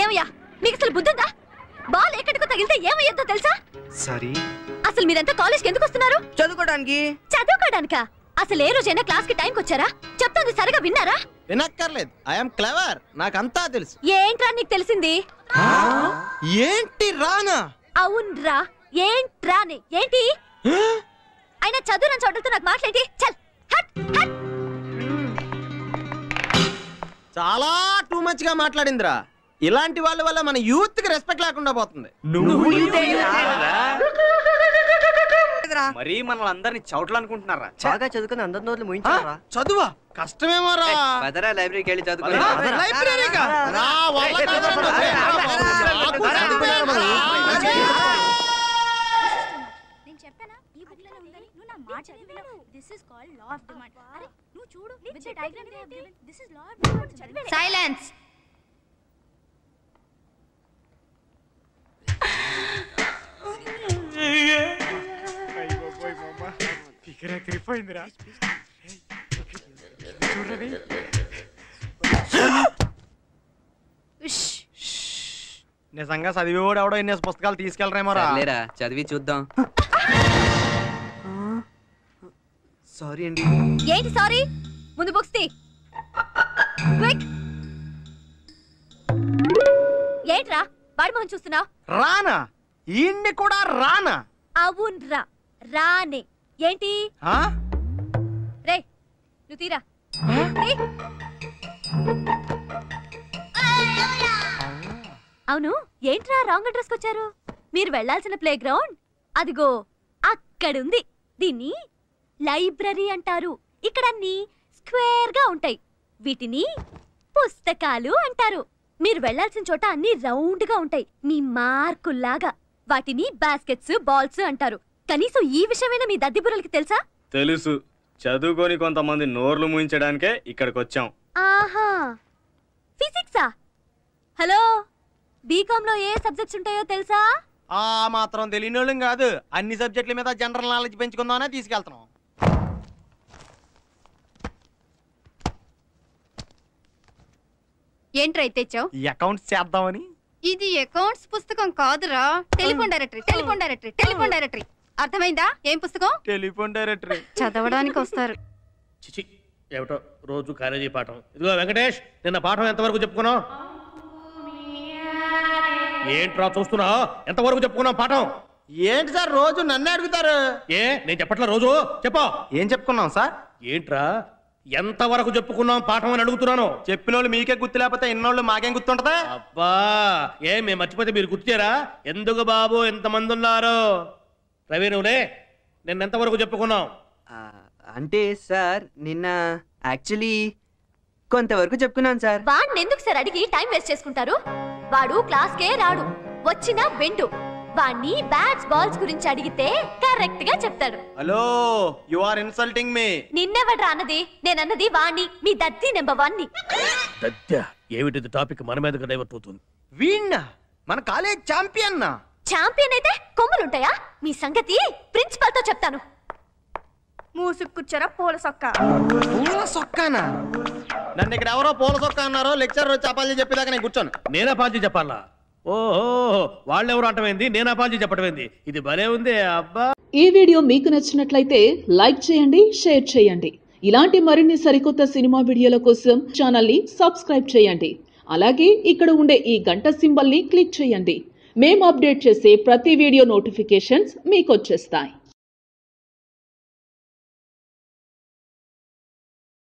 ఏమయ్యా మీకు అసలు బుద్ధుందా బాల్ ఎక్కడికో తగిలితే ఏమయ్యద్దో తెలుసా సారీ అసలు మీరంతా కాలేజ్కి ఎందుకు వస్తున్నారు చదువుకోవడానికి చదువుకోడానికా అసలు ఏ రోజైనా క్లాస్ కి టైంకి వచ్చారా చెప్తుంది సరిగా విన్నారా వినక్కర్లేదు ఐఎమ్ క్లవర్ నాకంతా తెలుసు ఏంట్రా నీకు తెలిసింది ఏంటి రానా అవునరా ఏంట్రాని ఏంటి అయినా చదువు చోటలతో నాకు మాట్లాడి చల్ హట్ హట్ చాలా టూ మచ్ గా మాట్లాడిందిరా ఇలాంటి వాళ్ళ వల్ల మన యూత్ కి రెస్పెక్ట్ లేకుండా పోతుంది మరీ మనల్ని అందరినీ చౌట్లు అనుకుంటున్నారా బాగా చదువుకుని అందరి నోట్లు ఆ, ముయించారా చదువా కష్టమేమో రా పదరా లైబ్రరీకి వెళ్ళి చదువుకుని ఆ, లైబ్రరీకా? రా, వాళ్ళ కాదండి. నాకు చదివేరా. నేను చెప్పానా ఈ బుక్ లోనే ఉందని నువ్వు నా మాట చదివావు this is called law of demand అరే నువ్వు చూడు with the diagram they have given this is law of demand చదివే సైలెన్స్ నిజంగా చదివేవాడు ఎవడో ఎన్ని పుస్తకాలు తీసుకెళ్ళరేమో రా లేరా చదివి చూద్దాం సారీ అండి ఏంటి సారీ ముందు బుక్స్ తీ క్విక్ ఏంట్రా వాడి మొహం చూస్తున్నావు రానా ఈయన్ని కూడా రానా అవునరా రానే ఏంటి ఆ? రే నువ్వు తీరా తీ. అవును ఏంట్రా రాంగ్ అడ్రస్ వచ్చారు మీరు వెళ్ళాల్సిన ప్లే గ్రౌండ్ అదిగో అక్కడుంది దీన్ని లైబ్రరీ అంటారు ఇక్కడ అన్ని స్క్వేర్ గా ఉంటాయి వీటిని పుస్తకాలు అంటారు మీరు వెళ్ళాల్సిన చోట అన్ని రౌండ్ గా ఉంటాయి మీ మార్కుల్లాగా వాటిని బాస్కెట్స్ బాల్స్ అంటారు కనీసం ఈ విషయమైనా మీ దద్దిబుర్రలకి తెలుసా తెలుసు చదువుకొని కొంతమంది నోర్లు ముయించడానికే ఇక్కడికి వచ్చాం ఆహా ఫిజిక్సా హలో బీకామ్ లో ఏ సబ్జెక్ట్స్ ఉంటాయో తెలుసా ఆ మాత్రం తెలియని వాళ్ళం కాదు అన్ని సబ్జెక్టుల మీద జనరల్ నాలెడ్జ్ పెంచుకుందామనే తీసుకెళ్తున్నాం ఏంట్రై తెచ్చావు ఈ అకౌంట్స్ చేద్దామని ఇది అకౌంట్స్ పుస్తకం కాదురా telephone directory telephone directory telephone directory అర్థమైందా ఏం పుస్తకం టెలిఫోన్ డైరెక్టరీ చదవడానికి వస్తారు చిచి ఏమిటో రోజు కాలేజీ పాఠం ఇదిగో వెంకటేష్ నిన్న పాఠం ఎంతవరకు చెప్పుకున్నావు ఏంట్రా చూస్తున్నా ఎంతవరకు చెప్పుకున్నావు పాఠం ఏంటి సార్ రోజు నన్నే అడుగుతారు ఏ నేను చెప్పట్లా రోజు చెప్పా ఏం చెప్పుకున్నాం సార్ ఏంట్రా ఎంతవరకు చెప్పుకున్నాం పాఠం అని అడుగుతున్నాను చెప్పిన వాళ్ళు మీకే గుర్తు లేకపోతే ఇన్నోళ్ళు మాకేం గుర్తుంటదా అబ్బా ఏ మేము మర్చిపోతే మీరు గుర్తుచేరా ఎందుకు బాబు ఎంతమంది ఉన్నారు రవి నువ్వులే నిన్న ఎంతవరకు చెప్పుకున్నాం ఆ, అంటే సార్ నిన్న యాక్చువల్లీ కొంతవరకు చెప్పుకున్నాను సార్ వాడిని ఎందుకు సార్ అడిగి టైం వేస్ట్ చేసుకుంటారు వాడు క్లాస్ కే రాడు వచ్చినా వెండు వాణ్ణి బ్యాట్స్ బాల్స్ గురించి అడిగితే కరెక్ట్ గా చెప్తాడు hello you are insulting me నిన్నెవడ్రా అన్నది నేనన్నది వాణ్ణి మీ దత్తి నెంబర్ వన్ ని దద్ద ఏమిటిది టాపిక్ మన మీదకి డైవర్ట్ అవుతుంది వీణ్ణ మన కాలేజ్ ఛాంపియన్ ఛాంపియన్ అయితే కొమ్ములుంటాయా మీ సంగతి ప్రిన్సిపల్ తో చెప్తాను మూసుకు కూర్చోరా పూల సొక్క పూల సొక్కానా నన్ను ఇక్కడ ఎవరో పూల సొక్క అన్నారో లెక్చర్ వచ్చి అపాలి చెప్పేదాకా నేను కూర్చోను నేను అపాలజీ చెప్పాలా ఓహో వాళ్ళెవరు అంటమైంది నేను అపాలజీ చెప్పటమైంది ఇది భలే ఉంది అబ్బా ఈ వీడియో మీకు నచ్చినట్లయితే లైక్ చేయండి షేర్ చేయండి ఇలాంటి మరిన్ని సరికొత్త సినిమా వీడియోల కోసం ఛానల్ని సబ్స్క్రైబ్ చేయండి అలాగే ఇక్కడ ఉండే ఈ గంట సింబల్ని క్లిక్ చేయండి మేము అప్డేట్ చేసే ప్రతి వీడియో నోటిఫికేషన్స్ మీకు వచ్చేస్తాయి